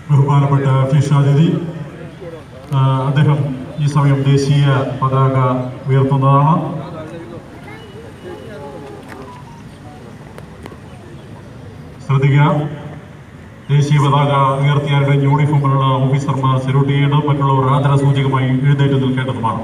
ബഹുമാനപ്പെട്ട വിശിഷ്ടാതിഥി ആ, അദ്ദേഹം ഈ സമയം ദേശീയ പതാക ഉയർത്തുന്നതാണ് ശ്രദ്ധിക്കുക ദേശീയ പതാക ഉയർത്തിയാൽ കഴിഞ്ഞ യൂണിഫോമിലുള്ള ഓഫീസർമാർ സല്യൂട്ട് ചെയ്യേണ്ടതും മറ്റുള്ളവർ ആദര സൂചകമായി എഴുന്നേറ്റ് നിൽക്കേണ്ടതുമാണ്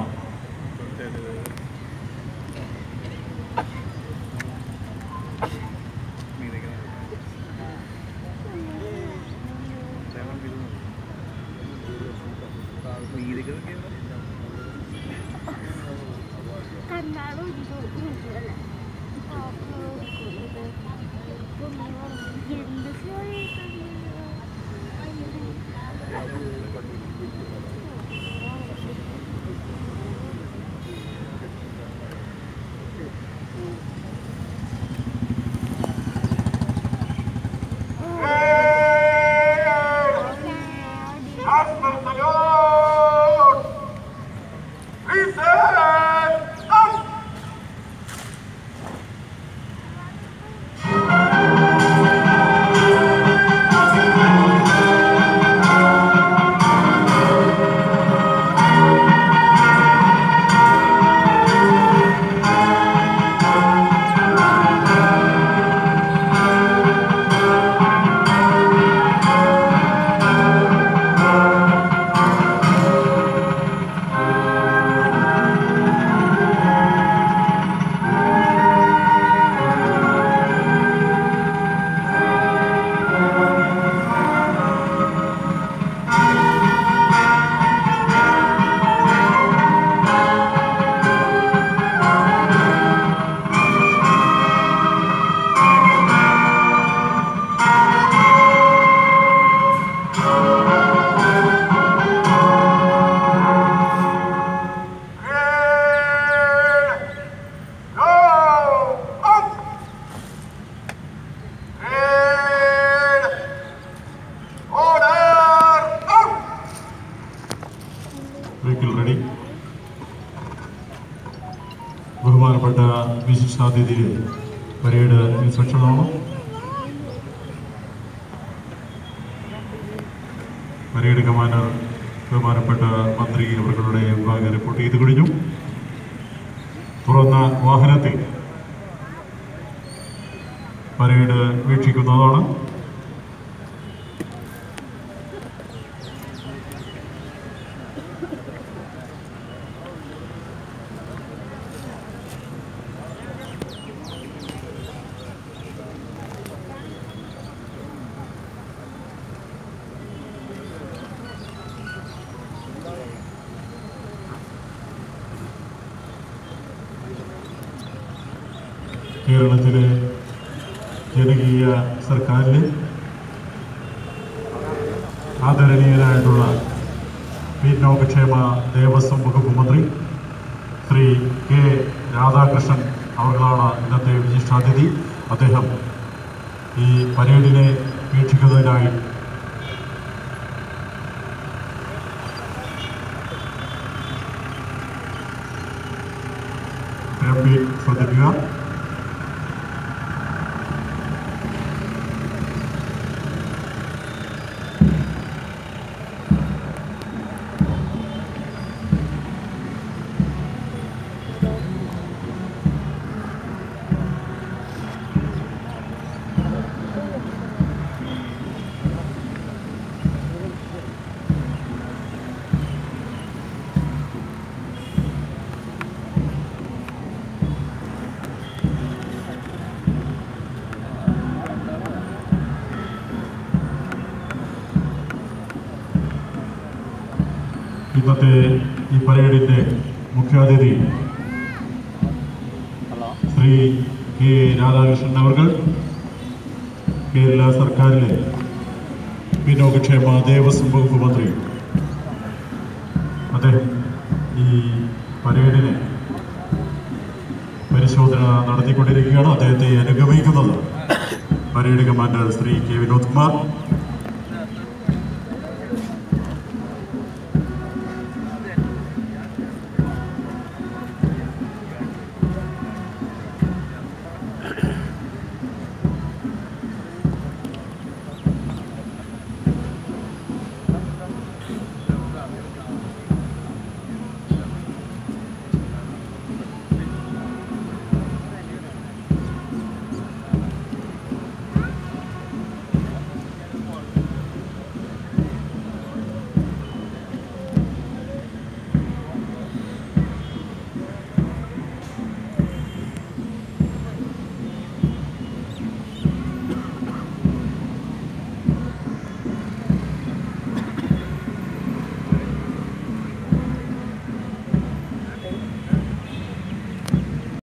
കണ്ണാടും ഇതുമല്ല എന്ത് National salute! Listen up! Red, go up! Red, order up! Vehicle ready ബഹുമാനപ്പെട്ട വിശിഷ്ടാതിഥിയെ പരേഡ് ഇൻസ്പെക്ഷനാണ് പരേഡ് കമാൻഡർ ബഹുമാനപ്പെട്ട മന്ത്രി അവരുടെ വിഭാഗം റിപ്പോർട്ട് ചെയ്ത് കഴിഞ്ഞു തുറന്ന വാഹനത്തിൽ പരേഡ് വീക്ഷിക്കുന്നതാണ് കേരളത്തിലെ ജനകീയ സർക്കാരിലെ ആദരണീയനായിട്ടുള്ള പിന്നോക്കക്ഷേമ ദേവസ്വം വകുപ്പ് മന്ത്രി ശ്രീ കെ രാധാകൃഷ്ണൻ അവർകളാണ് ഇന്നത്തെ വിശിഷ്ടാതിഥി അദ്ദേഹം ഈ പരേഡിനെ വീക്ഷിക്കുന്നതിനായി രമ്പി ശ്രദ്ധിക്കുക ഇന്നത്തെ ഈ പരേഡിന്റെ മുഖ്യാതിഥി ശ്രീ കെ രാധാകൃഷ്ണൻ അവർ കേരള സർക്കാരിലെ പിന്നോക്കക്ഷേമ ദേവസ്വം വകുപ്പ് മന്ത്രി അദ്ദേഹം ഈ പരേഡിനെ പരിശോധന നടത്തിക്കൊണ്ടിരിക്കുകയാണ് അദ്ദേഹത്തെ അനുഗമിക്കുന്നത് parade commander Shri K Vinod Kumar